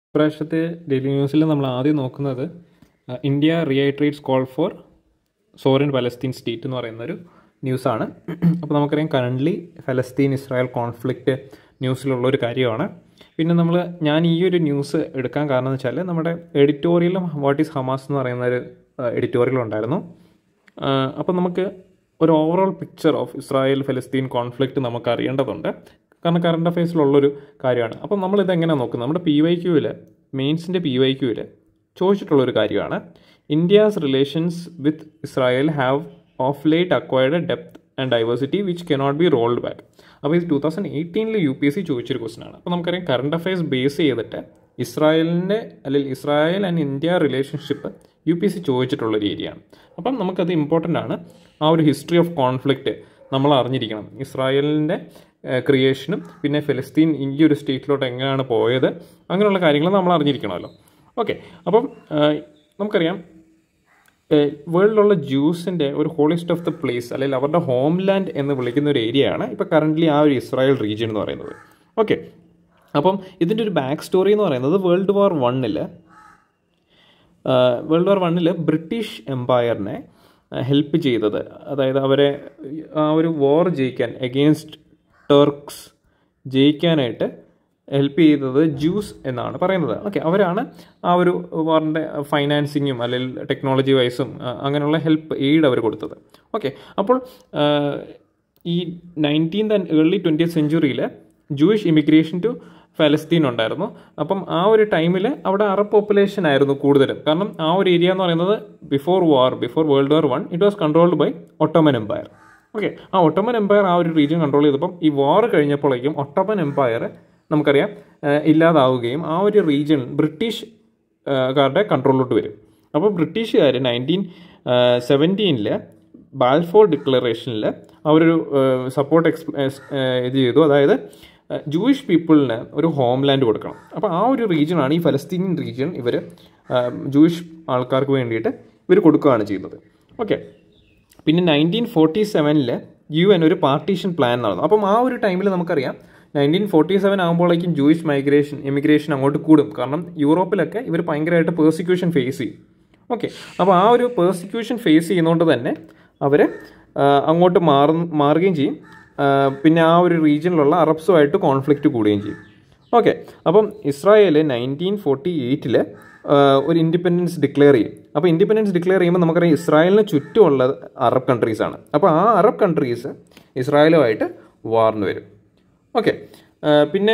ഇപ്രാവശ്യത്തെ ഡെയിലി ന്യൂസിൽ നമ്മൾ ആദ്യം നോക്കുന്നത് അഹ്, India reiterates call for sovereign Palestine state എന്ന് പറയുന്ന ഒരു ന്യൂസാണ് അപ്പോൾ നമുക്കറിയാം കറൻ്റ്ലി ഫലസ്തീൻ ഇസ്രായേൽ കോൺഫ്ലിക്റ്റ് ന്യൂസിലുള്ള ഒരു കാര്യമാണ് പിന്നെ നമ്മൾ ഞാൻ ഈ ഒരു ന്യൂസ് എടുക്കാൻ കാരണം എന്ന് വെച്ചാൽ നമ്മുടെ എഡിറ്റോറിയലും വാട്ട് ഈസ് ഹമാസ് എന്ന് പറയുന്ന ഒരു എഡിറ്റോറിയൽ ഉണ്ടായിരുന്നു അപ്പോൾ നമുക്ക് ഒരു overall picture of Israel Palestine conflict നമുക്ക് അറിയേണ്ടതുണ്ട് കാരണം കറണ്ട് അഫയേഴ്സിലുള്ളൊരു കാര്യമാണ് അപ്പം നമ്മളിത് എങ്ങനെയാണ് നോക്കുന്നത് നമ്മുടെ പി വൈ ക്യൂവിൽ മെയിൻസിൻ്റെ പി വൈ ക്യൂവിൽ ചോദിച്ചിട്ടുള്ളൊരു കാര്യമാണ് India's relations with Israel have of late acquired depth and diversity which cannot be rolled back അപ്പോൾ ഇത് ടൂ തൗസൻഡ് എയ്റ്റീനിൽ യു പി എസ് സി ചോദിച്ചൊരു ക്വസ്റ്റൻ ആണ് അപ്പോൾ നമുക്കറിയാം കറണ്ട് അഫയേഴ്സ് ബേസ് ചെയ്തിട്ട് ഇസ്രായേലിൻ്റെ അല്ലെങ്കിൽ Israel and India relationship U P S C ചോദിച്ചിട്ടുള്ളൊരു ഏരിയയാണ് അപ്പം നമുക്കത് ഇമ്പോർട്ടൻ്റ് ആണ് ആ ഒരു ഹിസ്റ്ററി ഓഫ് കോൺഫ്ലിക്റ്റ് നമ്മൾ അറിഞ്ഞിരിക്കണം ഇസ്രായേലിൻ്റെ ക്രിയേഷനും പിന്നെ ഫലസ്തീൻ ഈ ഒരു സ്റ്റേറ്റിലോട്ട് എങ്ങനെയാണ് പോയത് അങ്ങനെയുള്ള കാര്യങ്ങൾ നമ്മൾ അറിഞ്ഞിരിക്കണമല്ലോ ഓക്കെ അപ്പം ആ, നമുക്കറിയാം വേൾഡിലുള്ള ജ്യൂസിൻ്റെ ഒരു ഹോളിസ്റ്റ് ഓഫ് ദ പ്ലേസ് അല്ലെങ്കിൽ അവരുടെ ഹോം ലാൻഡ് എന്ന് വിളിക്കുന്ന ഒരു ഏരിയയാണ് ഇപ്പോൾ കറൻ്റ്ലി ആ ഒരു ഇസ്രായേൽ റീജിയൻ എന്ന് പറയുന്നത് ഓക്കെ അപ്പം ഇതിൻ്റെ ഒരു ബാക്ക് സ്റ്റോറി എന്ന് പറയുന്നത് വേൾഡ് വാർ വണ്ണിൽ വേൾഡ് വാർ വണ്ണിൽ ബ്രിട്ടീഷ് എംപയറിനെ ഹെൽപ്പ് ചെയ്തത് അതായത് അവരെ ആ ഒരു വാർ ജയിക്കാൻ എഗെയിൻസ്റ്റ് ടർക്സ് ജയിക്കാനായിട്ട് ഹെൽപ്പ് ചെയ്തത് ജ്യൂസ് എന്നാണ് പറയുന്നത് ഓക്കെ അവരാണ് ആ ഒരു വാറിൻ്റെ ഫൈനാൻസിങ്ങും അല്ലെങ്കിൽ ടെക്നോളജി വൈസും അങ്ങനെയുള്ള ഹെൽപ്പ് എയ്ഡ് അവർ കൊടുത്തത് ഓക്കെ അപ്പോൾ ആ, ഈ നയൻറ്റീൻത് ആൻഡ് ഏർലി ട്വൻറ്റിയത്ത് സെഞ്ചുറിയിൽ ജൂയിഷ് ഇമിഗ്രേഷൻ ടു ഫലസ്തീൻ ഉണ്ടായിരുന്നു അപ്പം ആ ഒരു ടൈമിൽ അവിടെ അറബ് പോപ്പുലേഷൻ ആയിരുന്നു കൂടുതലും കാരണം ആ ഒരു ഏരിയ എന്ന് പറയുന്നത് before war before world war one it was controlled by Ottoman empire okay ആ ഒട്ടോമൻ എംപയർ ആ ഒരു റീജിയൻ കൺട്രോൾ ചെയ്തപ്പം ഈ വാർ കഴിഞ്ഞപ്പോഴേക്കും ഒട്ടോമൻ എംപയർ നമുക്കറിയാം ആ, ഇല്ലാതാവുകയും ആ ഒരു റീജിയൻ ബ്രിട്ടീഷ് ആ, കാരുടെ കൺട്രോളിലോട്ട് വരും അപ്പോൾ ബ്രിട്ടീഷുകാർ നയൻറ്റീൻ സെവൻറ്റീനിൽ ബാൽഫോർ ഡിക്ലറേഷനിൽ അവരൊരു സപ്പോർട്ട് എക്സ് ഇത് ചെയ്തു അതായത് ജൂയിഷ് പീപ്പിളിന് ഒരു ഹോം ലാൻഡ് കൊടുക്കണം അപ്പോൾ ആ ഒരു റീജിയനാണ് ഈ ഫലസ്തീനിയൻ റീജിയൻ ഇവർ ജൂയിഷ് ആൾക്കാർക്ക് വേണ്ടിയിട്ട് ഇവർ കൊടുക്കുകയാണ് ചെയ്യുന്നത് ഓക്കെ പിന്നെ നയൻറ്റീൻ ഫോർട്ടി സെവനിൽ യു എൻ ഒരു പാർട്ടീഷൻ പ്ലാൻ നടന്നു അപ്പം ആ ഒരു ടൈമിൽ നമുക്കറിയാം നയൻറ്റീൻ ഫോർട്ടി സെവൻ ആകുമ്പോഴേക്കും ജൂയിഷ് മൈഗ്രേഷൻ ഇമിഗ്രേഷൻ അങ്ങോട്ട് കൂടും കാരണം യൂറോപ്പിലൊക്കെ ഇവർ ഭയങ്കരമായിട്ട് പേഴ്സിക്യൂഷൻ ഫേസ് ചെയ്യും ഓക്കെ അപ്പോൾ ആ ഒരു പേഴ്സിക്യൂഷൻ ഫേസ് ചെയ്യുന്നതുകൊണ്ട് തന്നെ അവർ അങ്ങോട്ട് മാറ മാറുകയും ചെയ്യും ആ, പിന്നെ ആ ഒരു റീജിയനിലുള്ള അറബ്സുമായിട്ട് കോൺഫ്ലിക്റ്റ് കൂടുകയും ചെയ്യും ഓക്കെ അപ്പം ഇസ്രായേൽ നയൻറ്റീൻ ഫോർട്ടി എയ്റ്റിൽ ഒരു ഇൻഡിപെൻഡൻസ് ഡിക്ലെയർ ചെയ്യും അപ്പോൾ ഇൻഡിപെൻഡൻസ് ഡിക്ലെയർ ചെയ്യുമ്പോൾ നമുക്കറിയാം ഇസ്രായേലിന് ചുറ്റുമുള്ളത് അറബ് കൺട്രീസാണ് അപ്പോൾ ആ അറബ് കൺട്രീസ് ഇസ്രായേലുമായിട്ട് വാർന്ന് വരും ഓക്കെ പിന്നെ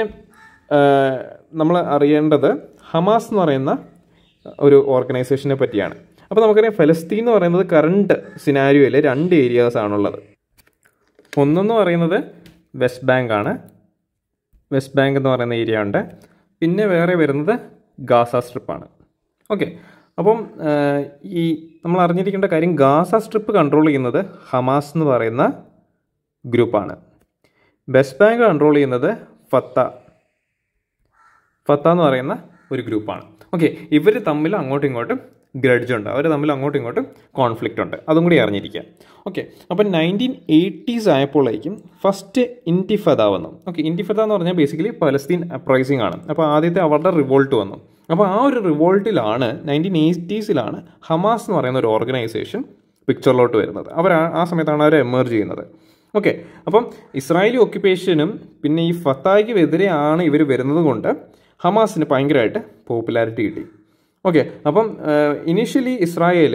നമ്മൾ അറിയേണ്ടത് ഹമാസ് എന്ന് പറയുന്ന ഒരു ഓർഗനൈസേഷനെ പറ്റിയാണ് അപ്പോൾ നമുക്കറിയാം ഫലസ്തീൻ എന്ന് പറയുന്നത് കറണ്ട് സിനാരിയോയിൽ രണ്ട് ഏരിയാസ് ആണുള്ളത് ഒന്നെന്ന് പറയുന്നത് വെസ്റ്റ് ബാങ്ക് ആണ് വെസ്റ്റ് ബാങ്ക് എന്ന് പറയുന്ന ഏരിയ ഉണ്ട് പിന്നെ വേറെ വരുന്നത് ഗാസ സ്ട്രിപ്പാണ് ഓക്കെ അപ്പം ആ, ഈ നമ്മൾ അറിഞ്ഞിരിക്കേണ്ട കാര്യം ഗാസ സ്ട്രിപ്പ് കൺട്രോൾ ചെയ്യുന്നത് ഹമാസ് എന്ന് പറയുന്ന ഗ്രൂപ്പാണ് വെസ്റ്റ് ബാങ്ക് കൺട്രോൾ ചെയ്യുന്നത് ഫത്ത ഫത്ത എന്ന് പറയുന്ന ഒരു ഗ്രൂപ്പാണ് ഓക്കെ ഇവർ തമ്മിൽ അങ്ങോട്ടും ഇങ്ങോട്ടും ഗ്രഡ്ജ് ഉണ്ട് അവർ തമ്മിൽ അങ്ങോട്ടും ഇങ്ങോട്ടും കോൺഫ്ലിക്റ്റ് ഉണ്ട് അതും കൂടി അറിഞ്ഞിരിക്കുക ഓക്കെ അപ്പം നയൻറ്റീൻ എയ്റ്റീസ് ആയപ്പോഴേക്കും ഫസ്റ്റ് ഇൻറ്റിഫദ വന്നു ഓക്കെ ഇൻറ്റിഫദ എന്ന് പറഞ്ഞാൽ ബേസിക്കലി പലസ്തീൻ അപ്രൈസിംഗ് ആണ് അപ്പോൾ ആദ്യത്തെ അവരുടെ റിവോൾട്ട് വന്നു അപ്പോൾ ആ ഒരു റിവോൾട്ടിലാണ് നയൻറ്റീൻ എയ്റ്റീസിലാണ് ഹമാസ് എന്ന് പറയുന്ന ഒരു ഓർഗനൈസേഷൻ പിക്ചറിലോട്ട് വരുന്നത് അവർ ആ- ആ സമയത്താണ് അവർ എമേർജ് ചെയ്യുന്നത് ഓക്കെ അപ്പം ഇസ്രായേലി ഒക്യുപ്പേഷനും പിന്നെ ഈ ഫത്തായ്ക്കും എതിരെയാണ് ഇവർ വരുന്നത് കൊണ്ട് ഹമാസിന് ഭയങ്കരമായിട്ട് പോപ്പുലാരിറ്റി കിട്ടി ഓക്കെ അപ്പം ഇനീഷ്യലി ഇസ്രായേൽ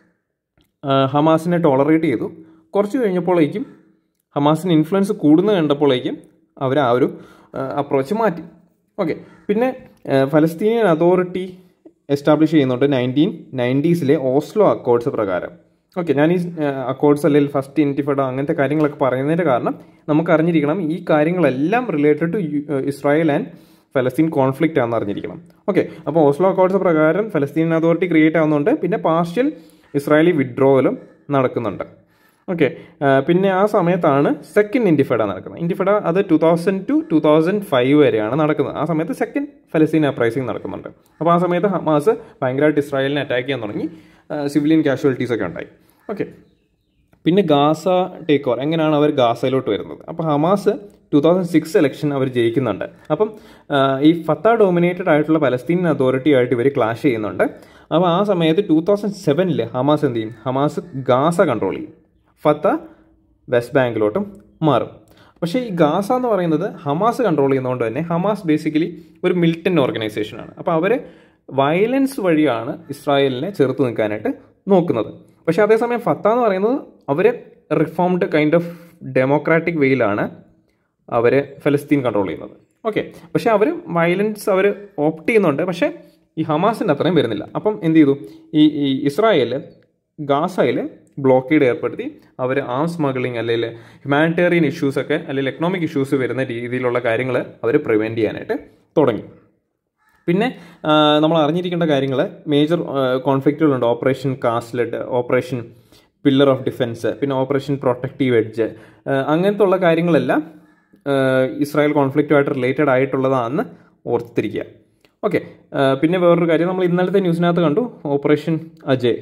ഹമാസിനെ ടോളറേറ്റ് ചെയ്തു കുറച്ച് കഴിഞ്ഞപ്പോഴേക്കും ഹമാസിന് ഇൻഫ്ലുവൻസ് കൂടുന്ന കണ്ടപ്പോഴേക്കും അവർ ആ ഒരു അപ്രോച്ച് മാറ്റി ഓക്കെ പിന്നെ ഫലസ്തീനിയൻ അതോറിറ്റി എസ്റ്റാബ്ലിഷ് ചെയ്യുന്നുണ്ട് നയൻറ്റീൻ നയൻറ്റീസിലെ ഓസ്ലോ അക്കോർഡ്സ് പ്രകാരം ഓക്കെ ഞാൻ ഈ അക്കോർഡ്സ് അല്ലെങ്കിൽ ഫസ്റ്റ് ഇൻറ്റിഫഡ അങ്ങനത്തെ കാര്യങ്ങളൊക്കെ പറയുന്നതിൻ്റെ കാരണം നമുക്ക് അറിഞ്ഞിരിക്കണം ഈ കാര്യങ്ങളെല്ലാം related to Israel and Palestine conflict ആണെന്ന് അറിഞ്ഞിരിക്കണം ഓക്കെ അപ്പോൾ ഓസ്ലോ അക്കോർഡ്സ് പ്രകാരം ഫലസ്തീൻ അതോറിറ്റി ക്രിയേറ്റ് ആവുന്നുണ്ട് പിന്നെ പാർഷ്യൽ ഇസ്രായേലി വിഡ്രോവലും നടക്കുന്നുണ്ട് ഓക്കെ പിന്നെ ആ സമയത്താണ് സെക്കൻഡ് ഇൻറ്റിഫഡ നടക്കുന്നത് ഇൻറ്റിഫഡ അത് two thousand to two thousand five വരെയാണ് നടക്കുന്നത് ആ സമയത്ത് സെക്കൻഡ് ഫലസ്തീൻ അപ്രൈസിങ് നടക്കുന്നുണ്ട് അപ്പോൾ ആ സമയത്ത് ഹമാസ് ഭയങ്കരമായിട്ട് ഇസ്രായേലിനെ അറ്റാക്ക് ചെയ്യാൻ തുടങ്ങി സിവിലിയൻ കാഷ്വാലിറ്റീസ് ഒക്കെ ഉണ്ടായി ഓക്കെ പിന്നെ ഗാസ ടേക്ക് ഓവർ എങ്ങനെയാണ് അവർ ഗാസയിലോട്ട് വരുന്നത് അപ്പോൾ Hamas two thousand six election അവർ ജയിക്കുന്നുണ്ട് അപ്പം ആ, ഈ ഫത്ത ഡോമിനേറ്റഡ് ആയിട്ടുള്ള പലസ്തീൻ അതോറിറ്റി ആയിട്ട് ഇവർ ക്ലാഷ് ചെയ്യുന്നുണ്ട് അപ്പോൾ ആ സമയത്ത് ടു തൗസൻഡ് സെവനിൽ ഹമാസ് എന്ത് ചെയ്യും ഹമാസ് ഗാസ കൺട്രോൾ ചെയ്യും ഫത്ത വെസ്റ്റ് ബാങ്കിലോട്ടും മാറും പക്ഷേ ഈ ഗാസ എന്ന് പറയുന്നത് ഹമാസ് കൺട്രോൾ ചെയ്യുന്നതുകൊണ്ട് തന്നെ ഹമാസ് ബേസിക്കലി ഒരു മിലിറ്റൻ്റ് ഓർഗനൈസേഷനാണ് അപ്പോൾ അവർ വയലൻസ് വഴിയാണ് ഇസ്രായേലിനെ ചെറുത്ത് നിൽക്കാനായിട്ട് നോക്കുന്നത് പക്ഷേ അതേസമയം ഫത്ത എന്ന് പറയുന്നത് അവർ റിഫോംഡ് കൈൻഡ് ഓഫ് ഡെമോക്രാറ്റിക് വേയിലാണ് അവർ ഫലസ്തീൻ കൺട്രോൾ ചെയ്യുന്നത് ഓക്കെ പക്ഷേ അവർ വയലൻസ് അവർ ഓപ്റ്റ് ചെയ്യുന്നുണ്ട് പക്ഷേ ഈ ഹമാസിൻ്റെ അത്രയും വരുന്നില്ല അപ്പം എന്ത് ചെയ്തു ഈ ഈ ഇസ്രായേൽ ഗാസയിൽ ബ്ലോക്കേഡ് ഏർപ്പെടുത്തി അവർ ആം സ്മഗ്ലിംഗ് അല്ലെങ്കിൽ ഹ്യൂമാനിറ്റേറിയൻ ഇഷ്യൂസൊക്കെ അല്ലെങ്കിൽ എക്കണോമിക് ഇഷ്യൂസ് വരുന്ന രീതിയിലുള്ള കാര്യങ്ങൾ അവർ പ്രിവെൻറ്റ് ചെയ്യാനായിട്ട് തുടങ്ങി പിന്നെ ആ, നമ്മൾ അറിഞ്ഞിരിക്കേണ്ട കാര്യങ്ങൾ മേജർ കോൺഫ്ലിക്റ്റുകളുണ്ട് operation cast lead operation pillar of defence പിന്നെ ഓപ്പറേഷൻ പ്രൊട്ടക്റ്റീവ് എഡ്ജ് അങ്ങനത്തെ ഉള്ള കാര്യങ്ങളെല്ലാം ആ, ഇസ്രായേൽ കോൺഫ്ലിക്റ്റുമായിട്ട് റിലേറ്റഡ് ആയിട്ടുള്ളതാണെന്ന് ഓർത്തിരിക്കുക ഓക്കെ പിന്നെ വേറൊരു കാര്യം നമ്മൾ ഇന്നലത്തെ ന്യൂസിനകത്ത് കണ്ടു ഓപ്പറേഷൻ അജയ്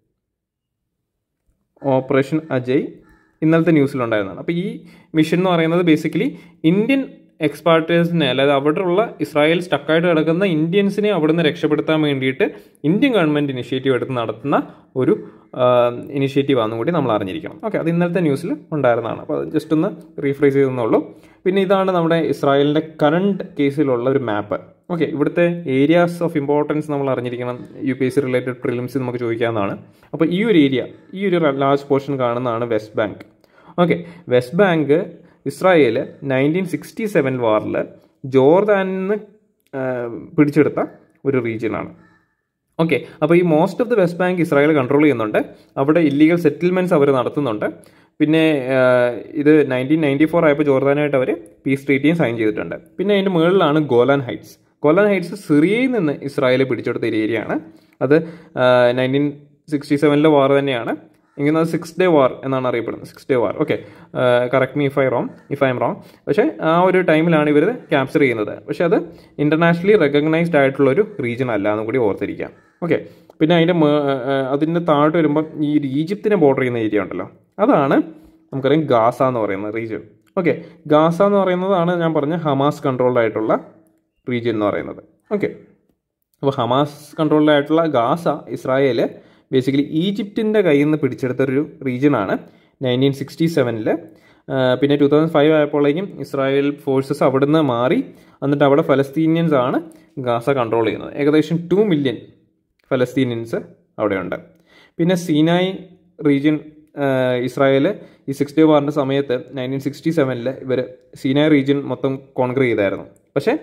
ഓപ്പറേഷൻ അജയ് ഇന്നലത്തെ ന്യൂസിലുണ്ടായിരുന്നതാണ് അപ്പോൾ ഈ മിഷൻ എന്ന് പറയുന്നത് ബേസിക്കലി ഇന്ത്യൻ എക്സ്പാർട്ടേഴ്സിനെ അതായത് അവിടെയുള്ള ഇസ്രായേൽ സ്റ്റക്കായിട്ട് കിടക്കുന്ന ഇന്ത്യൻസിനെ അവിടുന്ന് രക്ഷപ്പെടുത്താൻ വേണ്ടിയിട്ട് ഇന്ത്യൻ ഗവൺമെൻറ് ഇനിഷ്യേറ്റീവ് എടുത്ത് നടത്തുന്ന ഒരു ഇനിഷ്യേറ്റീവ് ആണെന്നും കൂടി നമ്മൾ അറിഞ്ഞിരിക്കണം ഓക്കെ അത് ഇന്നലത്തെ ന്യൂസിൽ ഉണ്ടായിരുന്നതാണ് അപ്പോൾ അത് ജസ്റ്റ് ഒന്ന് റീഫ്രൈസ് ചെയ്തെന്നുള്ളൂ പിന്നെ ഇതാണ് നമ്മുടെ ഇസ്രായേലിൻ്റെ കറണ്ട് കേസിലുള്ള ഒരു മാപ്പ് ഓക്കെ ഇവിടുത്തെ ഏരിയാസ് ഓഫ് ഇമ്പോർട്ടൻസ് നമ്മൾ അറിഞ്ഞിരിക്കണം U P S C related prelims നമുക്ക് ചോദിക്കാവുന്നതാണ് അപ്പോൾ ഈ ഒരു ഏരിയ ഈ ഒരു ലാർജ് പോർഷൻ കാണുന്നതാണ് West Bank okay West Bank Israel nineteen sixty seven വാറിൽ ജോർദാനിൽ നിന്ന് പിടിച്ചെടുത്ത ഒരു റീജിയനാണ് ഓക്കെ അപ്പോൾ ഈ most of the West Bank Israel control ചെയ്യുന്നുണ്ട് അവിടെ ഇല്ലീഗൽ സെറ്റിൽമെൻറ്റ്സ് അവർ നടത്തുന്നുണ്ട് പിന്നെ ആ, ഇത് നയൻറ്റീൻ നയൻറ്റി ഫോർ ആയപ്പോൾ ജോർദാനായിട്ട് അവർ പീസ് ട്രീറ്റിയും സൈൻ ചെയ്തിട്ടുണ്ട് പിന്നെ അതിൻ്റെ മുകളിലാണ് ഗോലാൻ ഹൈറ്റ്സ് ഗോലാൻ ഹൈറ്റ്സ് സിറിയയിൽ നിന്ന് ഇസ്രായേൽ പിടിച്ചെടുത്ത ഒരു ഏരിയയാണ് അത് നയൻറ്റീൻ സിക്സ്റ്റി സെവനിലെ വാർ തന്നെയാണ് ഇങ്ങനെ അത് സിക്സ് ഡേ വാർ എന്നാണ് അറിയപ്പെടുന്നത് six day war okay correct me if I wrong if I'm wrong പക്ഷേ ആ ഒരു ടൈമിലാണ് ഇവർ ക്യാപ്ചർ ചെയ്യുന്നത് പക്ഷേ അത് ഇൻ്റർനാഷണലി റെക്കഗ്നൈസ്ഡ് ആയിട്ടുള്ള ഒരു റീജിയൻ അല്ല എന്നും കൂടി ഓർത്തിരിക്കാം ഓക്കെ പിന്നെ അതിൻ്റെ അതിൻ്റെ താഴോട്ട് വരുമ്പോൾ ഈ ഈജിപ്തിനെ ബോർഡർ ചെയ്യുന്ന ഏരിയ ഉണ്ടല്ലോ അതാണ് നമുക്കറിയാം ഗാസ എന്ന് പറയുന്ന റീജിയൻ ഓക്കെ ഗാസ എന്ന് പറയുന്നതാണ് ഞാൻ പറഞ്ഞ ഹമാസ് കൺട്രോൾഡ് ആയിട്ടുള്ള റീജിയൻ എന്ന് പറയുന്നത് ഓക്കെ അപ്പോൾ ഹമാസ് കൺട്രോൾഡ് ആയിട്ടുള്ള ഗാസ ഇസ്രായേൽ ബേസിക്കലി ഈജിപ്തിൻ്റെ കയ്യിൽ നിന്ന് പിടിച്ചെടുത്തൊരു റീജിയനാണ് നയൻറ്റീൻ സിക്സ്റ്റി സെവനിൽ പിന്നെ ടു തൗസൻഡ് ഫൈവ് ആയപ്പോഴേക്കും ഇസ്രായേൽ ഫോഴ്സസ് അവിടുന്ന് മാറി എന്നിട്ട് അവിടെ ഫലസ്തീനിയൻസ് ആണ് ഗാസ കൺട്രോൾ ചെയ്യുന്നത് ഏകദേശം ടു മില്യൺ ഫലസ്തീനിയൻസ് അവിടെയുണ്ട് പിന്നെ സീനായി റീജിയൻ ഇസ്രായേൽ ഈ സിക്സ് ഡേ വാറിൻ്റെ സമയത്ത് നയൻറ്റീൻ സിക്സ്റ്റി സെവനിൽ ഇവർ സീനായ് റീജിയൻ മൊത്തം കോൺക്രീ ചെയ്തായിരുന്നു പക്ഷേ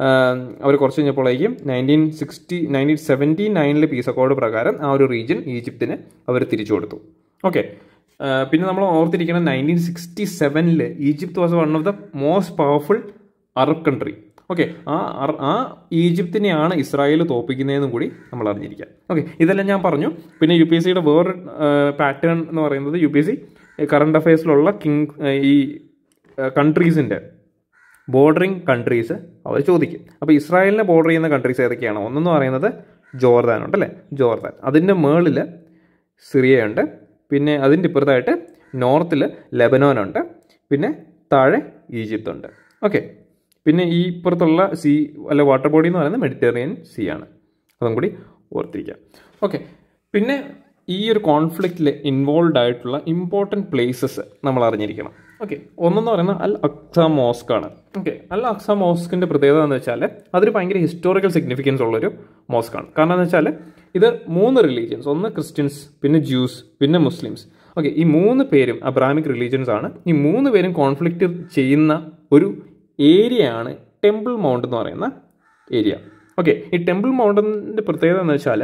അവർ കുറച്ച് കഴിഞ്ഞപ്പോഴേക്കും നയൻറ്റീൻ സിക്സ്റ്റി നയൻറ്റീൻ സെവൻറ്റി നയനിലെ പീസ് അക്കോർഡ് പ്രകാരം ആ ഒരു റീജിയൻ ഈജിപ്തിന് അവർ തിരിച്ചു കൊടുത്തു ഓക്കെ പിന്നെ നമ്മൾ ഓർത്തിരിക്കണം നയൻറ്റീൻ സിക്സ്റ്റി സെവനിൽ Egypt was one of the most powerful Arab country okay ആ അറ- ആ ഈജിപ്തിനെയാണ് ഇസ്രായേൽ തോപ്പിക്കുന്നതെന്നും കൂടി നമ്മൾ അറിഞ്ഞിരിക്കാം ഓക്കെ ഇതെല്ലാം ഞാൻ പറഞ്ഞു പിന്നെ യു പി എസ് സിയുടെ വേറൊരു പാറ്റേൺ എന്ന് പറയുന്നത് U P S C current അഫയേഴ്സിലുള്ള കിങ് ഈ കൺട്രീസിൻ്റെ ബോർഡറിങ് കൺട്രീസ് അവർ ചോദിക്കും അപ്പോൾ ഇസ്രായേലിനെ ബോർഡർ ചെയ്യുന്ന കൺട്രീസ് ഏതൊക്കെയാണ് ഒന്നെന്ന് പറയുന്നത് ജോർദാൻ ഉണ്ട് അല്ലേ ജോർദാൻ അതിൻ്റെ മേളിൽ സിറിയയുണ്ട് പിന്നെ അതിൻ്റെ ഇപ്പുറത്തായിട്ട് നോർത്തിൽ ലെബനോനുണ്ട് പിന്നെ താഴെ ഈജിപ്ത് ഉണ്ട് ഓക്കെ പിന്നെ ഈ ഇപ്പുറത്തുള്ള സീ അല്ല വാട്ടർ ബോഡി എന്ന് പറയുന്നത് മെഡിറ്ററേനിയൻ സീ ആണ് അതും കൂടി ഓർത്തിരിക്കാം ഓക്കെ പിന്നെ ഈ ഒരു കോൺഫ്ലിക്റ്റിൽ ഇൻവോൾവ് ആയിട്ടുള്ള ഇമ്പോർട്ടൻറ്റ് പ്ലേസസ് നമ്മൾ അറിഞ്ഞിരിക്കണം ഓക്കെ ഒന്നെന്ന് പറയുന്നത് അൽ അക്സ മോസ്ക് ആണ് ഓക്കെ അൽ അക്സ മോസ്കിൻ്റെ പ്രത്യേകത എന്ന് വെച്ചാൽ അതൊരു ഭയങ്കര ഹിസ്റ്റോറിക്കൽ സിഗ്നിഫിക്കൻസ് ഉള്ളൊരു മോസ്കാണ് കാരണം എന്ന് വെച്ചാൽ ഇത് മൂന്ന് റിലീജിയൻസ് ഒന്ന് ക്രിസ്ത്യൻസ് പിന്നെ ജ്യൂസ് പിന്നെ മുസ്ലിംസ് ഓക്കെ ഈ മൂന്ന് പേരും അബ്രാമിക് റിലീജിയൻസ് ആണ് ഈ മൂന്ന് പേരും കോൺഫ്ലിക്റ്റ് ചെയ്യുന്ന ഒരു ഏരിയ ആണ് ടെമ്പിൾ മൗണ്ട് എന്ന് പറയുന്ന ഏരിയ ഓക്കെ ഈ ടെമ്പിൾ മൗണ്ടിൻ്റെ പ്രത്യേകത എന്ന് വെച്ചാൽ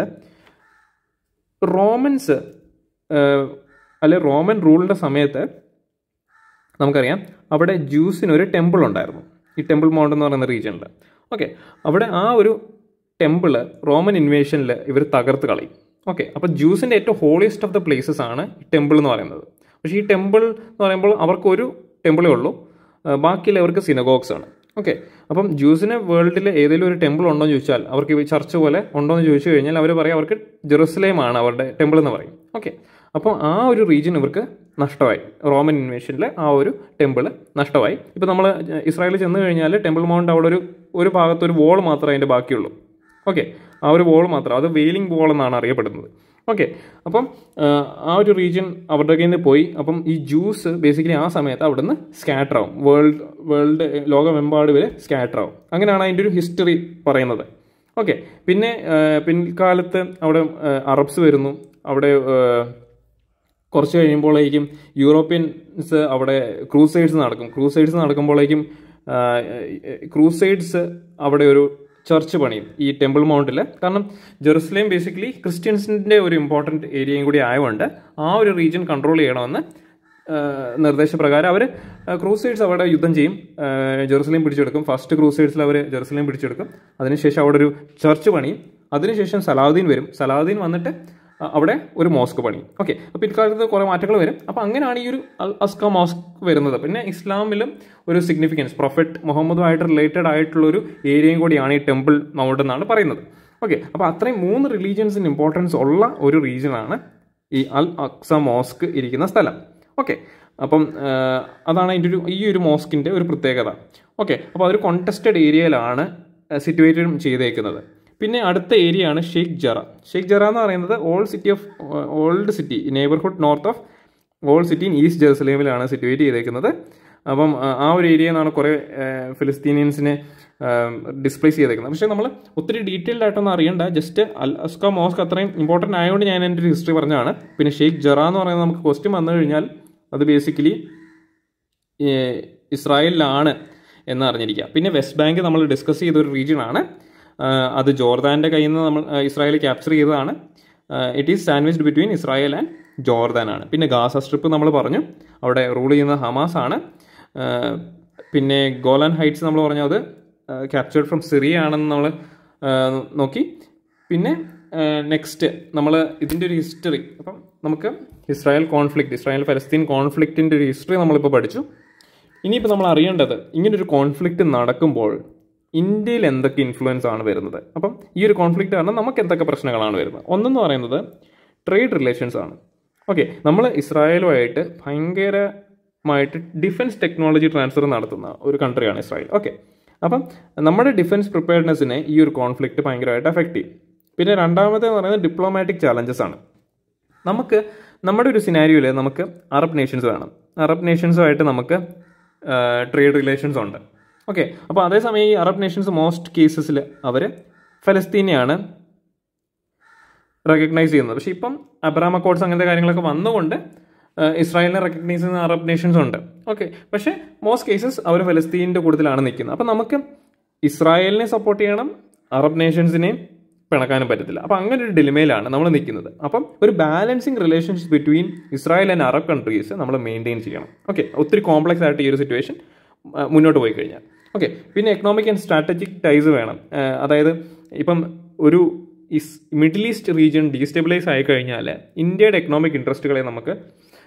റോമൻസ് അല്ലെ റോമൻ റൂളിൻ്റെ സമയത്ത് നമുക്കറിയാം അവിടെ ജ്യൂസിനൊരു ടെമ്പിൾ ഉണ്ടായിരുന്നു ഈ ടെമ്പിൾ മൗണ്ട് എന്ന് പറയുന്ന റീജിയനിൽ ഓക്കെ അവിടെ ആ ഒരു ടെമ്പിള് റോമൻ ഇൻവേഷനിൽ ഇവർ തകർത്ത് കളയും ഓക്കെ അപ്പോൾ ജ്യൂസിൻ്റെ ഏറ്റവും ഹോളിയസ്റ്റ് ഓഫ് ദ പ്ലേസസ് ആണ് ഈ ടെമ്പിൾ എന്ന് പറയുന്നത് പക്ഷേ ഈ ടെമ്പിൾ എന്ന് പറയുമ്പോൾ അവർക്കൊരു ടെമ്പിളേ ഉള്ളൂ ആ, ബാക്കിയുള്ളവർക്ക് സിനഗോഗ്സ് ആണ് ഓക്കെ അപ്പം ജ്യൂസിന് വേൾഡിൽ ഏതെങ്കിലും ഒരു ടെമ്പിൾ ഉണ്ടോ എന്ന് ചോദിച്ചാൽ അവർക്ക് ഈ ചർച്ച് പോലെ ഉണ്ടോ എന്ന് ചോദിച്ചു കഴിഞ്ഞാൽ അവർ പറയും അവർക്ക് ജെറുസലേം ആണ് അവരുടെ ടെമ്പിൾ എന്ന് പറയും ഓക്കെ അപ്പോൾ ആ ഒരു റീജിയൻ ഇവർക്ക് നഷ്ടമായി റോമൻ ഇൻവേഷനിൽ ആ ഒരു ടെമ്പിൾ നഷ്ടമായി ഇപ്പോൾ നമ്മൾ ഇസ്രായേലിൽ ചെന്ന് കഴിഞ്ഞാൽ ടെമ്പിൾ മൗണ്ട് അവിടെ ഒരു ഒരു ഭാഗത്ത് ഒരു വോൾ മാത്രമേ അതിൻ്റെ ബാക്കിയുള്ളൂ ഓക്കെ ആ ഒരു വോൾ മാത്രം അത് വെയിലിംഗ് വോൾ എന്നാണ് അറിയപ്പെടുന്നത് ഓക്കെ അപ്പം ആ, ആ ഒരു റീജിയൻ അവരുടെ കയ്യിൽ നിന്ന് പോയി അപ്പം ഈ ജ്യൂസ് ബേസിക്കലി ആ സമയത്ത് അവിടുന്ന് സ്കാറ്റർ ആവും വേൾഡ് വേൾഡ് ലോകമെമ്പാട് വരെ സ്കാറ്റർ ആവും അങ്ങനെയാണ് അതിൻ്റെ ഒരു ഹിസ്റ്ററി പറയുന്നത് ഓക്കെ പിന്നെ ആ, പിൻകാലത്ത് അവിടെ ആ, അറബ്സ് വരുന്നു അവിടെ ആ, കുറച്ച് കഴിയുമ്പോഴേക്കും യൂറോപ്യൻസ് അവിടെ ക്രൂസൈഡ്സ് നടക്കും ക്രൂസൈഡ്സ് നടക്കുമ്പോഴേക്കും ക്രൂസൈഡ്സ് അവിടെ ഒരു ചർച്ച് പണിയും ഈ ടെമ്പിൾ മൗണ്ടിൽ കാരണം ജെറുസലേം ബേസിക്കലി ക്രിസ്ത്യൻസിൻ്റെ ഒരു ഇമ്പോർട്ടൻറ്റ് ഏരിയയും കൂടി ആയതുകൊണ്ട് ആ ഒരു റീജിയൻ കൺട്രോൾ ചെയ്യണമെന്ന് ആ, നിർദ്ദേശപ്രകാരം അവർ ക്രൂസൈഡ്സ് അവിടെ യുദ്ധം ചെയ്യും ആ, ജെറുസലേം പിടിച്ചെടുക്കും ഫസ്റ്റ് ക്രൂസൈഡ്സിൽ അവർ ജെറുസലേം പിടിച്ചെടുക്കും അതിനുശേഷം അവിടെ ഒരു ചർച്ച് പണിയും അതിനുശേഷം സലാഹുദ്ദീൻ വരും സലാഹുദ്ദീൻ വന്നിട്ട് അ- അവിടെ ഒരു മോസ്ക് പണി ഓക്കെ അപ്പോൾ ഇക്കാലത്ത് കുറേ മാറ്റങ്ങൾ വരും അപ്പോൾ അങ്ങനെയാണ് ഈ ഒരു അൽ അസ്ക മോസ്ക് വരുന്നത് പിന്നെ ഇസ്ലാമിലും ഒരു സിഗ്നിഫിക്കൻസ് പ്രൊഫറ്റ് മുഹമ്മദുമായിട്ട് റിലേറ്റഡ് ആയിട്ടുള്ള ഒരു ഏരിയയും കൂടിയാണ് ഈ ടെമ്പിൾ മൗണ്ട് എന്നാണ് പറയുന്നത് ഓക്കെ അപ്പോൾ അത്രയും മൂന്ന് റിലീജിയൻസിന് ഇമ്പോർട്ടൻസ് ഉള്ള ഒരു റീജിയനാണ് ഈ അൽ അക്സ മോസ്ക് ഇരിക്കുന്ന സ്ഥലം ഓക്കെ അപ്പം ആ, അതാണ് അതിൻ്റെ ഒരു ഈ ഒരു മോസ്കിൻ്റെ ഒരു പ്രത്യേകത ഓക്കെ അപ്പോൾ അതൊരു കോൺടെസ്റ്റഡ് ഏരിയയിലാണ് സിറ്റുവേറ്റഡ് ചെയ്തേക്കുന്നത് പിന്നെ അടുത്ത ഏരിയ ആണ് ഷെയ്ഖ് ജറ ഷെയ്ഖ് ജറ എന്ന് പറയുന്നത് old city of old city neighbourhood north of old city in east ജെറുസലേമിലാണ് സിറ്റുവേറ്റ് ചെയ്തേക്കുന്നത് അപ്പം ആ, ആ ഒരു ഏരിയ നിന്നാണ് കുറേ ഫിലിസ്തീനിയൻസിനെ ഡിസ്പ്ലേസ് ചെയ്തേക്കുന്നത് പക്ഷേ നമ്മൾ ഒത്തിരി ഡീറ്റെയിൽഡ് ആയിട്ടൊന്നും അറിയണ്ട ജസ്റ്റ് അൽ അസ്ക മോസ്ക് അത്രയും ഇമ്പോർട്ടൻ്റ് ആയതുകൊണ്ട് ഞാൻ എൻ്റെ ഒരു ഹിസ്റ്ററി പറഞ്ഞതാണ് പിന്നെ ഷെയ്ഖ് ജറ എന്ന് പറയുന്നത് നമുക്ക് ക്വസ്റ്റ്യൻ വന്നു കഴിഞ്ഞാൽ അത് ബേസിക്കലി ഇസ്രായേലിലാണ് എന്ന് അറിഞ്ഞിരിക്കുക പിന്നെ വെസ്റ്റ് ബാങ്ക് നമ്മൾ ഡിസ്കസ് ചെയ്ത ഒരു റീജിയൻ ആണ് ആ, അത് ജോർദാൻ്റെ കയ്യിൽ നിന്ന് നമ്മൾ ആ, ഇസ്രായേൽ ക്യാപ്ചർ ചെയ്തതാണ് it is sandwiched between Israel and Jordan ആണ് പിന്നെ ഗാസ സ്ട്രിപ്പ് നമ്മൾ പറഞ്ഞു അവിടെ റൂൾ ചെയ്യുന്ന ഹമാസ് ആണ് ആ, പിന്നെ ഗോലാൻ ഹൈറ്റ്സ് നമ്മൾ പറഞ്ഞു അത് ക്യാപ്ചേർഡ് ഫ്രം സിറിയ ആണെന്ന് നമ്മൾ നോക്കി പിന്നെ നെക്സ്റ്റ് നമ്മൾ ഇതിൻ്റെ ഒരു ഹിസ്റ്ററി അപ്പം നമുക്ക് ഇസ്രായേൽ കോൺഫ്ലിക്റ്റ് ഇസ്രായേൽ ഫലസ്തീൻ കോൺഫ്ലിക്റ്റിൻ്റെ ഒരു ഹിസ്റ്ററി നമ്മളിപ്പോൾ പഠിച്ചു ഇനിയിപ്പോൾ നമ്മൾ അറിയേണ്ടത് ഇങ്ങനൊരു കോൺഫ്ലിക്റ്റ് നടക്കുമ്പോൾ ഇന്ത്യയിൽ എന്തൊക്കെ ഇൻഫ്ലുവൻസ് ആണ് വരുന്നത് അപ്പം ഈ ഒരു കോൺഫ്ലിക്റ്റ് കാരണം നമുക്ക് എന്തൊക്കെ പ്രശ്നങ്ങളാണ് വരുന്നത് ഒന്നെന്ന് പറയുന്നത് ട്രേഡ് റിലേഷൻസ് ആണ് ഓക്കെ നമ്മൾ ഇസ്രായേലുമായിട്ട് ഭയങ്കരമായിട്ട് ഡിഫൻസ് ടെക്നോളജി ട്രാൻസ്ഫർ നടത്തുന്ന ഒരു കൺട്രിയാണ് ഇസ്രായേൽ ഓക്കെ അപ്പം നമ്മുടെ ഡിഫൻസ് പ്രിപ്പയർനെസ്സിനെ ഈ ഒരു കോൺഫ്ലിക്റ്റ് ഭയങ്കരമായിട്ട് എഫക്റ്റ് ചെയ്യും പിന്നെ രണ്ടാമതെന്ന് പറയുന്നത് ഡിപ്ലോമാറ്റിക് ചാലഞ്ചസ് ആണ് നമുക്ക് നമ്മുടെ ഒരു സിനാരിയോയിൽ നമുക്ക് അറബ് നേഷൻസ് വേണം അറബ് നേഷൻസുമായിട്ട് നമുക്ക് ട്രേഡ് റിലേഷൻസ് ഉണ്ട് ഓക്കെ അപ്പോൾ അതേസമയം ഈ അറബ് നേഷൻസ് മോസ്റ്റ് കേസസിൽ അവർ ഫലസ്തീനെയാണ് റെക്കഗ്നൈസ് ചെയ്യുന്നത് പക്ഷേ ഇപ്പം അബ്രാം അക്കോർഡ്സ് അങ്ങനത്തെ കാര്യങ്ങളൊക്കെ വന്നുകൊണ്ട് ആ, ഇസ്രായേലിനെ റെക്കഗ്നൈസ് ചെയ്യുന്ന അറബ് നേഷൻസ് ഉണ്ട് ഓക്കെ പക്ഷേ മോസ്റ്റ് കേസസ് അവർ ഫലസ്തീനിൻ്റെ കൂട്ടത്തിലാണ് നിൽക്കുന്നത് അപ്പം നമുക്ക് ഇസ്രായേലിനെ സപ്പോർട്ട് ചെയ്യണം അറബ് നേഷൻസിനെയും പിണക്കാനും പറ്റത്തില്ല അപ്പം അങ്ങനെ ഒരു ഡിലിമയിലാണ് നമ്മൾ നിൽക്കുന്നത് അപ്പം ഒരു balancing relationship between Israel and Arab countries നമ്മൾ മെയിൻറ്റെയിൻ ചെയ്യണം ഓക്കെ ഒത്തിരി കോംപ്ലക്സ് ആയിട്ട് ഈ ഒരു സിറ്റുവേഷൻ മുന്നോട്ട് പോയി കഴിഞ്ഞാൽ ഓക്കെ പിന്നെ എക്കണോമിക് ആൻഡ് സ്ട്രാറ്റജിക് ടൈസ് വേണം ആ, അതായത് ഇപ്പം ഒരു ഇസ് മിഡിൽ ഈസ്റ്റ് റീജിയൻ ഡീസ്റ്റെബിലൈസ് ആയി കഴിഞ്ഞാൽ ഇന്ത്യയുടെ എക്കണോമിക് ഇൻട്രസ്റ്റുകളെ നമുക്ക്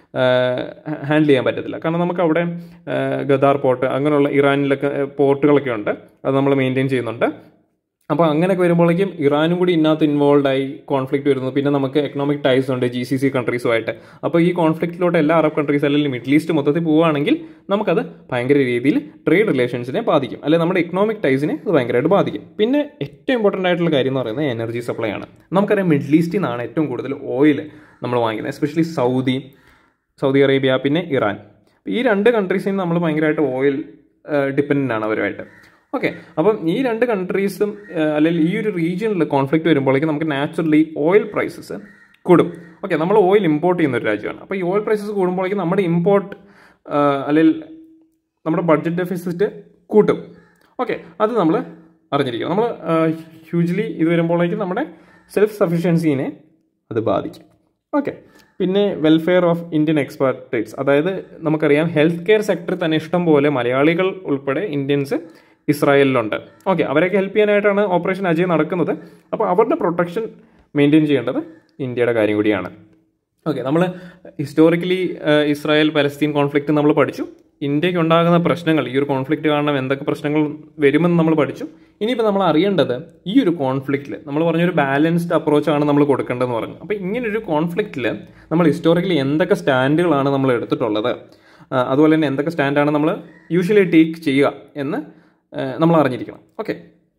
ഹാൻഡിൽ ചെയ്യാൻ പറ്റത്തില്ല കാരണം നമുക്ക് അവിടെ ആ, ഗദാർ പോർട്ട് അങ്ങനെയുള്ള ഇറാനിലൊക്കെ ആ, പോർട്ടുകളൊക്കെ ഉണ്ട് അത് നമ്മൾ മെയിൻറ്റെയിൻ ചെയ്യുന്നുണ്ട് അപ്പോൾ അങ്ങനെയൊക്കെ വരുമ്പോഴേക്കും ഇറാനും കൂടി ഇതിനകത്ത് ഇൻവോൾവ് ആയി കോൺഫ്ലിക്റ്റ് വരുന്നു പിന്നെ നമുക്ക് എക്കണോമിക് ടൈസ് ഉണ്ട് ജി സി സി കൺട്രീസുമായിട്ട് അപ്പോൾ ഈ കോൺഫ്ലിക്റ്റിലോട്ട് എല്ലാ അറബ് കൺട്രീസ് അല്ലെങ്കിൽ മിഡിൽ ഈസ്റ്റ് മൊത്തത്തിൽ പോവുകയാണെങ്കിൽ നമുക്കത് ഭയങ്കര രീതിയിൽ ട്രേഡ് റിലേഷൻസിനെ ബാധിക്കും അല്ലെങ്കിൽ നമ്മുടെ എക്കണോമിക് ടൈസിനെ അത് ഭയങ്കരമായിട്ട് ബാധിക്കും പിന്നെ ഏറ്റവും ഇമ്പോർട്ടൻ്റ് ആയിട്ടുള്ള കാര്യം എന്ന് പറയുന്നത് എനർജി സപ്ലൈ ആണ് നമുക്കറിയാം മിഡിൽ ഈസ്റ്റിൽ നിന്നാണ് ഏറ്റവും കൂടുതൽ ഓയിൽ നമ്മൾ വാങ്ങിക്കുന്നത് എസ്പെഷ്യലി സൗദി സൗദി അറേബ്യ പിന്നെ ഇറാൻ ഈ രണ്ട് കൺട്രീസിൽ നിന്ന് നമ്മൾ ഭയങ്കരമായിട്ട് ഓയിൽ ഡിപ്പെൻഡൻ്റ് ആണ് അവരുമായിട്ട് ഓക്കെ അപ്പം ഈ രണ്ട് കൺട്രീസും അല്ലെങ്കിൽ ഈ ഒരു റീജിയനിൽ കോൺഫ്ലിക്റ്റ് വരുമ്പോഴേക്കും നമുക്ക് നാച്ചുറലി ഓയിൽ പ്രൈസസ് കൂടും ഓക്കെ നമ്മൾ ഓയിൽ ഇമ്പോർട്ട് ചെയ്യുന്ന ഒരു രാജ്യമാണ് അപ്പോൾ ഈ ഓയിൽ പ്രൈസസ് കൂടുമ്പോഴേക്കും നമ്മുടെ ഇമ്പോർട്ട് അല്ലെങ്കിൽ നമ്മുടെ ബഡ്ജറ്റ് ഡെഫിസിറ്റ് കൂട്ടും ഓക്കെ അത് നമ്മൾ അറിഞ്ഞിരിക്കണം നമ്മൾ ഹ്യൂജ്ലി ഇത് വരുമ്പോഴേക്കും നമ്മുടെ സെൽഫ് സഫിഷ്യൻസിനെ അത് ബാധിക്കും ഓക്കെ പിന്നെ വെൽഫെയർ ഓഫ് ഇന്ത്യൻ എക്സ്പെർട്ടേറ്റ്സ് അതായത് നമുക്കറിയാം ഹെൽത്ത് കെയർ സെക്ടറിൽ തന്നെ ഇഷ്ടം പോലെ മലയാളികൾ ഉൾപ്പെടെ ഇന്ത്യൻസ് ഇസ്രായേലിലുണ്ട് ഓക്കെ അവരെയൊക്കെ ഹെൽപ്പ് ചെയ്യാനായിട്ടാണ് ഓപ്പറേഷൻ അജയ് നടക്കുന്നത് അപ്പോൾ അവരുടെ പ്രൊട്ടക്ഷൻ മെയിൻറ്റെയിൻ ചെയ്യേണ്ടത് ഇന്ത്യയുടെ കാര്യം കൂടിയാണ് ഓക്കെ നമ്മൾ ഹിസ്റ്റോറിക്കലി ഇസ്രായേൽ പലസ്തീൻ കോൺഫ്ലിക്റ്റ് നമ്മൾ പഠിച്ചു ഇന്ത്യക്ക് ഉണ്ടാകുന്ന പ്രശ്നങ്ങൾ ഈ ഒരു കോൺഫ്ലിക്റ്റ് കാരണം എന്തൊക്കെ പ്രശ്നങ്ങൾ വരുമെന്ന് നമ്മൾ പഠിച്ചു ഇനിയിപ്പോൾ നമ്മൾ അറിയേണ്ടത് ഈ ഒരു കോൺഫ്ലിക്റ്റിൽ നമ്മൾ പറഞ്ഞൊരു ബാലൻസ്ഡ് അപ്രോച്ചാണ് നമ്മൾ കൊടുക്കേണ്ടതെന്ന് പറഞ്ഞു അപ്പോൾ ഇങ്ങനൊരു കോൺഫ്ലിക്റ്റിൽ നമ്മൾ ഹിസ്റ്റോറിക്കലി എന്തൊക്കെ സ്റ്റാൻഡുകളാണ് നമ്മൾ എടുത്തിട്ടുള്ളത് ആ, അതുപോലെ തന്നെ എന്തൊക്കെ സ്റ്റാൻഡാണ് നമ്മൾ യൂഷ്വലി ടേക്ക് ചെയ്യുക എന്ന് ആ, നമ്മൾ അറിഞ്ഞിരിക്കണം ഓക്കെ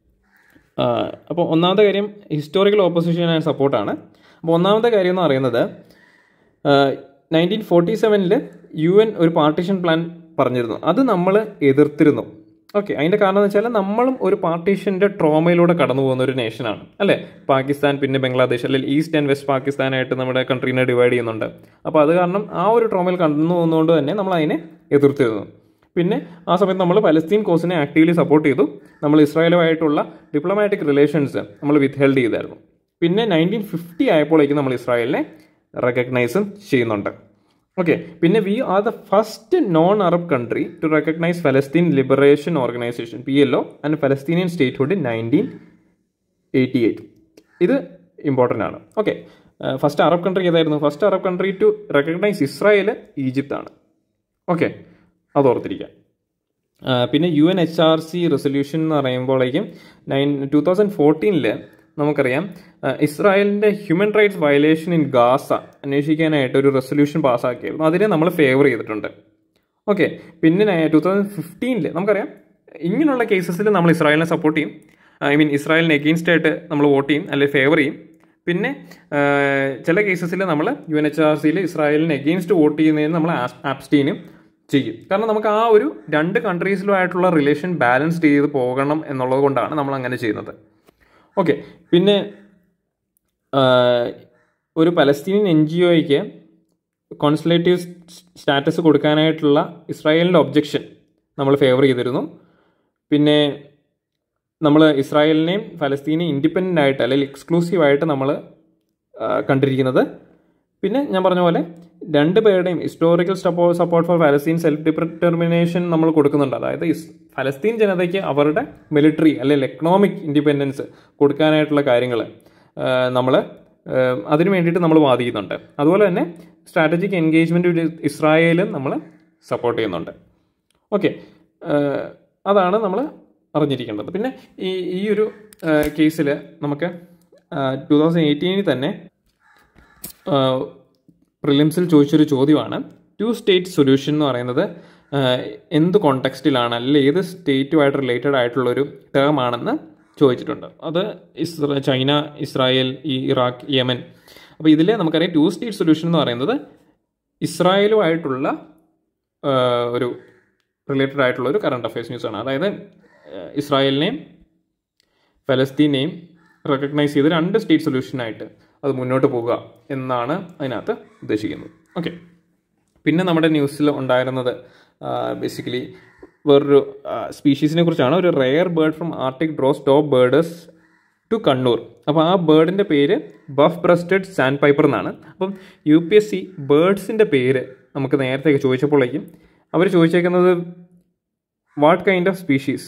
അപ്പോൾ ഒന്നാമത്തെ കാര്യം ഹിസ്റ്റോറിക്കൽ ഓപ്പോസിഷൻ ആൻഡ് സപ്പോർട്ടാണ് അപ്പോൾ ഒന്നാമത്തെ കാര്യം എന്ന് പറയുന്നത് നയൻറ്റീൻ ഫോർട്ടി സെവനിൽ യു എൻ ഒരു പാർട്ടീഷൻ പ്ലാൻ പറഞ്ഞിരുന്നു അത് നമ്മൾ എതിർത്തിരുന്നു ഓക്കെ അതിൻ്റെ കാരണം എന്ന് വെച്ചാൽ നമ്മളും ഒരു പാർട്ടീഷൻ്റെ ട്രോമയിലൂടെ കടന്നു പോകുന്ന ഒരു നേഷനാണ് അല്ലേ പാകിസ്ഥാൻ പിന്നെ ബംഗ്ലാദേശ് അല്ലെങ്കിൽ ഈസ്റ്റ് ആൻഡ് വെസ്റ്റ് പാകിസ്ഥാനായിട്ട് നമ്മുടെ കൺട്രീനെ ഡിവൈഡ് ചെയ്യുന്നുണ്ട് അപ്പോൾ അത് കാരണം ആ ഒരു ട്രോമയിൽ കടന്നു പോകുന്നതുകൊണ്ട് തന്നെ നമ്മൾ അതിനെ എതിർത്തിരുന്നു പിന്നെ ആ സമയത്ത് നമ്മൾ പലസ്തീൻ കോസിനെ ആക്റ്റീവ്ലി സപ്പോർട്ട് ചെയ്തു നമ്മൾ ഇസ്രായേലുമായിട്ടുള്ള ഡിപ്ലോമാറ്റിക് റിലേഷൻസ് നമ്മൾ വിത്ത്ഹെൽഡ് ചെയ്തായിരുന്നു പിന്നെ നയൻറ്റീൻ ഫിഫ്റ്റി ആയപ്പോഴേക്കും നമ്മൾ ഇസ്രായേലിനെ റെക്കഗ്നൈസും ചെയ്യുന്നുണ്ട് ഓക്കെ പിന്നെ we are the first non Arab country to recognise Palestine liberation organisation P L O and Palestinian statehood nineteen eighty eight ഇത് ഇമ്പോർട്ടൻ്റ് ആണ് ഓക്കെ ഫസ്റ്റ് അറബ് കൺട്രി ഏതായിരുന്നു first Arab country to recognise Israel Egypt ആണ് okay അത് ഓർത്തിരിക്കാം ആ, പിന്നെ U N H R C resolution എന്ന് പറയുമ്പോഴേക്കും നയൻ ടൂ തൗസൻഡ് ഫോർട്ടീനിൽ നമുക്കറിയാം ആ, ഇസ്രായേലിൻ്റെ human rights violation in Gaza അന്വേഷിക്കാനായിട്ട് ഒരു റെസൊല്യൂഷൻ പാസ്സാക്കിയായിരുന്നു അതിനെ നമ്മൾ ഫേവർ ചെയ്തിട്ടുണ്ട് ഓക്കെ പിന്നെ ടൂ തൗസൻഡ് ഫിഫ്റ്റീനിൽ നമുക്കറിയാം ഇങ്ങനെയുള്ള കേസസിൽ നമ്മൾ ഇസ്രായേലിനെ സപ്പോർട്ട് ചെയ്യും ഐ മീൻ ഇസ്രായേലിന് എഗെയിൻസ്റ്റ് ആയിട്ട് നമ്മൾ വോട്ട് ചെയ്യും അല്ലെങ്കിൽ ഫേവർ ചെയ്യും പിന്നെ ആ, ചില കേസസിൽ നമ്മൾ യു എൻ എച്ച് ആർ സിയിൽ ഇസ്രായേലിന് എഗെയിൻസ്റ്റ് വോട്ട് ചെയ്യുന്നതിന് നമ്മൾ ആബ്സ്റ്റീനും ചെയ്യും കാരണം നമുക്ക് ആ ഒരു രണ്ട് കൺട്രീസിലുമായിട്ടുള്ള റിലേഷൻ ബാലൻസ്ഡ് ചെയ്ത് പോകണം എന്നുള്ളത് കൊണ്ടാണ് നമ്മൾ അങ്ങനെ ചെയ്യുന്നത് ഓക്കെ പിന്നെ ആ, ഒരു പലസ്തീനിയൻ എൻ ജി ഒയ്ക്ക് കോൺസുലേറ്റീവ് സ്റ്റാറ്റസ് കൊടുക്കാനായിട്ടുള്ള ഇസ്രായേലിൻ്റെ ഒബ്ജക്ഷൻ നമ്മൾ ഫേവർ ചെയ്തിരുന്നു പിന്നെ നമ്മൾ ഇസ്രായേലിനെയും ഫലസ്തീനെയും ഇൻഡിപെൻഡൻ്റ് ആയിട്ട് അല്ലെങ്കിൽ എക്സ്ക്ലൂസീവ് ആയിട്ട് നമ്മൾ കണ്ടിരിക്കുന്നത് പിന്നെ ഞാൻ പറഞ്ഞ പോലെ രണ്ട് പേരുടെയും ഹിസ്റ്റോറിക്കൽ സപ്പോ support for Palestine self determination നമ്മൾ കൊടുക്കുന്നുണ്ട് അതായത് ഇസ് ഫലസ്തീൻ ജനതയ്ക്ക് അവരുടെ മിലിറ്ററി അല്ലെങ്കിൽ എക്കണോമിക് ഇൻഡിപെൻഡൻസ് കൊടുക്കാനായിട്ടുള്ള കാര്യങ്ങൾ നമ്മൾ അതിന് വേണ്ടിയിട്ട് നമ്മൾ വാദിക്കുന്നുണ്ട് അതുപോലെ തന്നെ സ്ട്രാറ്റജിക് എൻഗേജ്മെൻറ്റ് വിത്ത് ഇസ്രായേലും നമ്മൾ സപ്പോർട്ട് ചെയ്യുന്നുണ്ട് ഓക്കെ അതാണ് നമ്മൾ അറിഞ്ഞിരിക്കേണ്ടത് പിന്നെ ഈ ഈ ഒരു കേസിൽ നമുക്ക് ടു തൗസൻഡ് എയ്റ്റീനിൽ തന്നെ പ്രിലിംസിൽ ചോദിച്ചൊരു ചോദ്യമാണ് ടു സ്റ്റേറ്റ് സൊല്യൂഷൻ എന്ന് പറയുന്നത് ആ, എന്ത് കോണ്ടെക്സ്റ്റിലാണ് അല്ലെങ്കിൽ ഏത് സ്റ്റേറ്റുമായിട്ട് റിലേറ്റഡ് ആയിട്ടുള്ളൊരു ടേം ആണെന്ന് ചോദിച്ചിട്ടുണ്ട് അത് ഇസ്ര ചൈന ഇസ്രായേൽ ഈ ഇറാഖ് യമൻ അപ്പോൾ ഇതിൽ നമുക്കറിയാം ടു സ്റ്റേറ്റ് സൊല്യൂഷൻ എന്ന് പറയുന്നത് ഇസ്രായേലുമായിട്ടുള്ള ആ, ഒരു റിലേറ്റഡ് ആയിട്ടുള്ള ഒരു കറണ്ട് അഫയേഴ്സ് ന്യൂസാണ് അതായത് ആ, ഇസ്രായേലിനെയും ഫലസ്തീനെയും റെക്കഗ്നൈസ് ചെയ്ത് രണ്ട് സ്റ്റേറ്റ് സൊല്യൂഷനായിട്ട് അത് മുന്നോട്ട് പോകുക എന്നാണ് അതിനകത്ത് ഉദ്ദേശിക്കുന്നത് ഓക്കെ പിന്നെ നമ്മുടെ ന്യൂസിൽ ഉണ്ടായിരുന്നത് ബേസിക്കലി വേറൊരു സ്പീഷീസിനെ കുറിച്ചാണ് ഒരു rare bird from Arctic draws top birders to Kannur അപ്പോൾ ആ ബേർഡിൻ്റെ പേര് ബഫ് ബ്രസ്റ്റഡ് സാൻഡ് പൈപ്പർ എന്നാണ് അപ്പം യു പി എസ് സി ബേർഡ്സിൻ്റെ പേര് നമുക്ക് നേരത്തെ ചോദിച്ചപ്പോഴേക്കും അവർ ചോദിച്ചേക്കുന്നത് what kind of species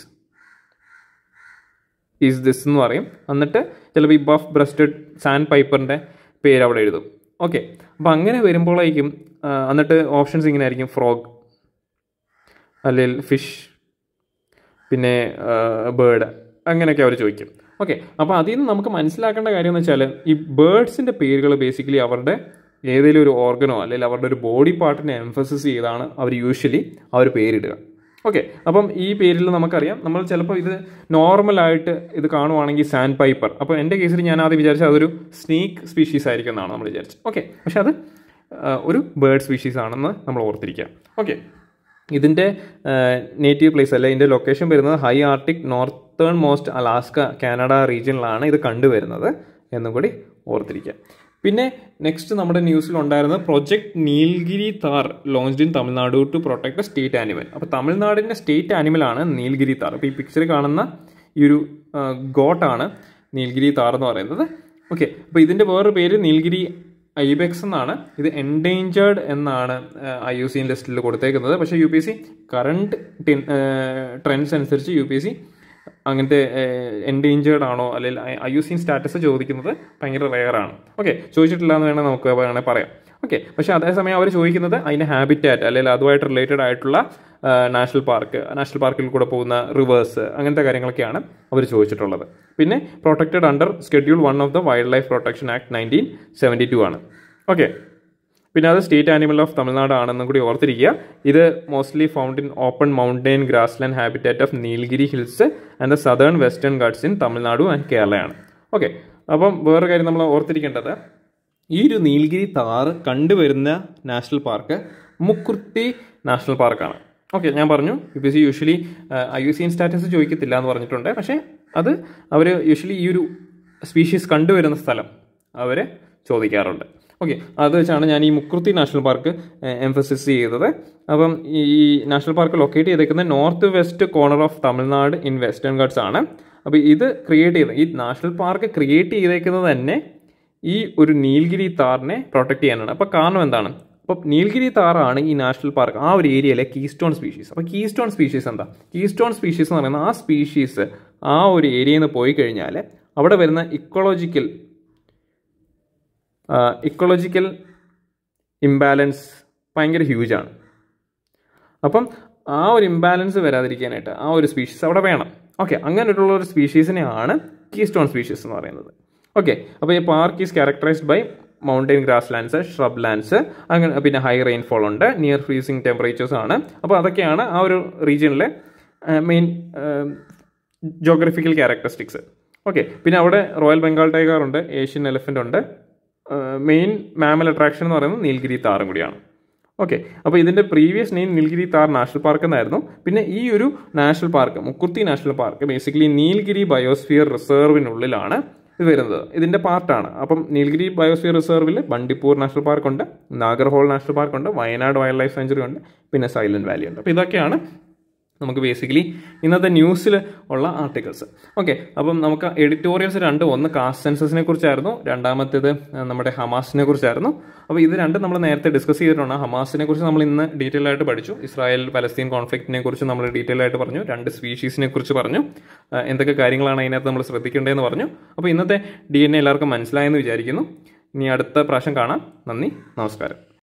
is this എന്ന് പറയും എന്നിട്ട് ചിലപ്പോൾ ഈ ബഫ് ബ്രസ്റ്റഡ് സാൻഡ് പൈപ്പറിൻ്റെ പേര് അവിടെ എഴുതും ഓക്കെ അപ്പോൾ അങ്ങനെ വരുമ്പോഴേക്കും ആ, എന്നിട്ട് ഓപ്ഷൻസ് ഇങ്ങനെ ആയിരിക്കും ഫ്രോഗ് അല്ലെങ്കിൽ ഫിഷ് പിന്നെ ബേർഡ് അങ്ങനെയൊക്കെ അവർ ചോദിക്കും ഓക്കെ അപ്പോൾ അതിൽ നിന്ന് നമുക്ക് മനസ്സിലാക്കേണ്ട കാര്യം എന്ന് വെച്ചാൽ ഈ ബേർഡ്സിൻ്റെ പേരുകൾ ബേസിക്കലി അവരുടെ ഏതെങ്കിലും ഒരു ഓർഗനോ അല്ലെങ്കിൽ അവരുടെ ഒരു ബോഡി പാർട്ടിനെ എംഫസിസ് ചെയ്താണ് അവർ യൂഷ്വലി ആ ഒരു പേരിടുക ഓക്കെ അപ്പം ഈ പേരിൽ നമുക്കറിയാം നമ്മൾ ചിലപ്പോൾ ഇത് നോർമലായിട്ട് ഇത് കാണുവാണെങ്കിൽ സാൻഡ് പൈപ്പർ അപ്പോൾ എൻ്റെ കേസിൽ ഞാൻ ആദ്യം വിചാരിച്ചത് അതൊരു സ്നേക്ക് സ്പീഷീസ് ആയിരിക്കും എന്നാണ് നമ്മൾ വിചാരിച്ചത് ഓക്കെ പക്ഷെ അത് ആ, ഒരു ബേർഡ് സ്പീഷീസ് ആണെന്ന് നമ്മൾ ഓർത്തിരിക്കുക ഓക്കെ ഇതിൻ്റെ നേറ്റീവ് പ്ലേസ് അല്ല ഇതിൻ്റെ ലൊക്കേഷൻ വരുന്നത് high Arctic northernmost Alaska Canada റീജിയനിലാണ് ഇത് കണ്ടുവരുന്നത് എന്നും കൂടി ഓർത്തിരിക്കുക പിന്നെ നെക്സ്റ്റ് നമ്മുടെ ന്യൂസിൽ ഉണ്ടായിരുന്നത് project Nilgiri tahr launched in Tamil Nadu to protect state animal അപ്പോൾ തമിഴ്നാടിൻ്റെ സ്റ്റേറ്റ് ആനിമലാണ് നീൽഗിരി താർ അപ്പോൾ ഈ പിക്ചറിൽ കാണുന്ന ഈ ഒരു ഗോട്ടാണ് നീൽഗിരി താർ എന്ന് പറയുന്നത് ഓക്കെ അപ്പോൾ ഇതിൻ്റെ വേറൊരു പേര് നീൽഗിരി ഐബെക്സ് എന്നാണ് ഇത് എൻഡേഞ്ചേർഡ് എന്നാണ് ഐ യു സി ലിസ്റ്റിൽ കൊടുത്തേക്കുന്നത് പക്ഷേ U P S C current trends അനുസരിച്ച് യു പി എസ് സി അങ്ങനത്തെ എൻഡേഞ്ചേർഡ് ആണോ അല്ലെങ്കിൽ ഐ യു സി സ്റ്റാറ്റസ് ചോദിക്കുന്നത് ഭയങ്കര റെയർ ആണ് ഓക്കെ ചോദിച്ചിട്ടില്ല എന്ന് വേണമെങ്കിൽ നമുക്ക് വേണമെങ്കിൽ പറയാം ഓക്കെ ഓക്കെ പക്ഷേ അതേസമയം അവർ ചോദിക്കുന്നത് അതിൻ്റെ ഹാബിറ്റാറ്റ് അല്ലെങ്കിൽ അതുമായിട്ട് റിലേറ്റഡ് ആയിട്ടുള്ള നാഷണൽ പാർക്ക് നാഷണൽ പാർക്കിൽ കൂടെ പോകുന്ന റിവേഴ്സ് അങ്ങനത്തെ കാര്യങ്ങളൊക്കെയാണ് അവർ ചോദിച്ചിട്ടുള്ളത് പിന്നെ protected under schedule one of the wildlife protection act nineteen seventy two ആണ് ഓക്കെ പിന്നെ അത് സ്റ്റേറ്റ് ആനിമൽ ഓഫ് തമിഴ്നാട് ആണെന്നും കൂടി ഓർത്തിരിക്കുക ഇത് mostly found in open mountain grassland habitat of Nilgiri hills and the southern Western Ghats in Tamil Nadu and കേരളയാണ് okay അപ്പം വേറെ കാര്യം നമ്മൾ ഓർത്തിരിക്കേണ്ടത് ഈ ഒരു നീൽഗിരി താറ് കണ്ടുവരുന്ന നാഷണൽ പാർക്ക് മുക്കുർത്തി നാഷണൽ പാർക്കാണ് ഓക്കെ ഞാൻ പറഞ്ഞു U P C usually I U C N status ചോദിക്കത്തില്ല എന്ന് പറഞ്ഞിട്ടുണ്ട് പക്ഷേ അത് അവർ യൂഷ്വലി ഈ ഒരു സ്പീഷീസ് കണ്ടുവരുന്ന സ്ഥലം അവർ ചോദിക്കാറുണ്ട് ഓക്കെ അത് വെച്ചാണ് ഞാൻ ഈ മുക്കുർത്തി നാഷണൽ പാർക്ക് എംഫസിസ് ചെയ്തത് അപ്പം ഈ നാഷണൽ പാർക്ക് ലൊക്കേറ്റ് ചെയ്തേക്കുന്നത് north west corner of Tamil Nadu in Western Ghats ആണ് അപ്പോൾ ഇത് ക്രിയേറ്റ് ചെയ്ത ഈ നാഷണൽ പാർക്ക് ക്രിയേറ്റ് ചെയ്തേക്കുന്നത് തന്നെ ഈ ഒരു നീൽഗിരി താറിനെ പ്രൊട്ടക്ട് ചെയ്യാനാണ് അപ്പോൾ കാരണം എന്താണ് അപ്പോൾ നീൽഗിരി താറാണ് ഈ നാഷണൽ പാർക്ക് ആ ഒരു ഏരിയയിലെ കീസ്റ്റോൺ സ്പീഷീസ് അപ്പോൾ കീസ്റ്റോൺ സ്പീഷീസ് എന്താ കീസ്റ്റോൺ സ്പീഷീസ് എന്ന് പറയുന്നത് ആ സ്പീഷീസ് ആ ഒരു ഏരിയയിൽ നിന്ന് പോയി കഴിഞ്ഞാൽ അവിടെ വരുന്ന ഇക്കോളജിക്കൽ ഇക്കോളജിക്കൽ ഇംബാലൻസ് ഭയങ്കര ഹ്യൂജാണ് അപ്പം ആ ഒരു ഇംബാലൻസ് വരാതിരിക്കാനായിട്ട് ആ ഒരു സ്പീഷീസ് അവിടെ വേണം ഓക്കെ അങ്ങനെയുള്ള ഒരു സ്പീഷീസിനെയാണ് കീസ്റ്റോൺ സ്പീഷീസ് എന്ന് പറയുന്നത് ഓക്കെ അപ്പോൾ ഈ park is characterised by mountain grasslands shrublands അങ്ങനെ പിന്നെ ഹൈ റെയിൻഫോൾ ഉണ്ട് നിയർ ഫ്രീസിങ് ടെമ്പറേച്ചേഴ്സ് ആണ് അപ്പോൾ അതൊക്കെയാണ് ആ ഒരു റീജിയനിലെ മെയിൻ ജോഗ്രഫിക്കൽ ക്യാരക്ടറിസ്റ്റിക്സ് ഓക്കെ പിന്നെ അവിടെ റോയൽ ബംഗാൾ ടൈഗർ ഉണ്ട് ഏഷ്യൻ എലിഫൻ്റ് ഉണ്ട് മെയിൻ മാമൽ അട്രാക്ഷൻ എന്ന് പറയുന്നത് നീൽഗിരി താറും കൂടിയാണ് ഓക്കെ അപ്പോൾ ഇതിൻ്റെ previous name Nilgiri tahr national park എന്നായിരുന്നു പിന്നെ ഈ ഒരു national park Mukurthi national park basically Nilgiri biosphere റിസർവിനുള്ളിലാണ് ഇത് വരുന്നത് ഇതിൻ്റെ പാർട്ടാണ് അപ്പം നീൽഗിരി ബയോസ്ഫിയർ റിസർവിൽ ബണ്ടിപ്പൂർ നാഷണൽ പാർക്ക് ഉണ്ട് നാഗർഹോൾ നാഷണൽ പാർക്ക് ഉണ്ട് വയനാട് വൈൽഡ് ലൈഫ് സെഞ്ചുറി ഉണ്ട് പിന്നെ സൈലന്റ് വാലി ഉണ്ട് അപ്പോൾ ഇതൊക്കെയാണ് നമുക്ക് ബേസിക്കലി ഇന്നത്തെ ന്യൂസിൽ ഉള്ള ആർട്ടിക്കിൾസ് ഓക്കെ അപ്പം നമുക്ക് എഡിറ്റോറിയൽസ് രണ്ട് ഒന്ന് കാസ്റ്റ് സെൻസസിനെ കുറിച്ചായിരുന്നു രണ്ടാമത്തേത് നമ്മുടെ ഹമാസിനെ കുറിച്ചായിരുന്നു അപ്പോൾ ഇത് രണ്ടും നമ്മൾ നേരത്തെ ഡിസ്കസ് ചെയ്തിട്ടുണ്ട് ഹമാസിനെ കുറിച്ച് നമ്മൾ ഇന്ന് ഡീറ്റെയിൽ ആയിട്ട് പഠിച്ചു ഇസ്രായേൽ പലസ്തീൻ കോൺഫ്ലിക്റ്റിനെ കുറിച്ച് നമ്മൾ ഡീറ്റെയിൽ ആയിട്ട് പറഞ്ഞു രണ്ട് സ്പീഷീസിനെ കുറിച്ച് പറഞ്ഞു എന്തൊക്കെ കാര്യങ്ങളാണ് അതിനകത്ത് നമ്മൾ ശ്രദ്ധിക്കേണ്ടതെന്ന് പറഞ്ഞു അപ്പോൾ ഇന്നത്തെ ഡി എൻ എ എല്ലാവർക്കും മനസ്സിലായെന്ന് വിചാരിക്കുന്നു ഇനി അടുത്ത പ്രാവശ്യം കാണാം നന്ദി നമസ്കാരം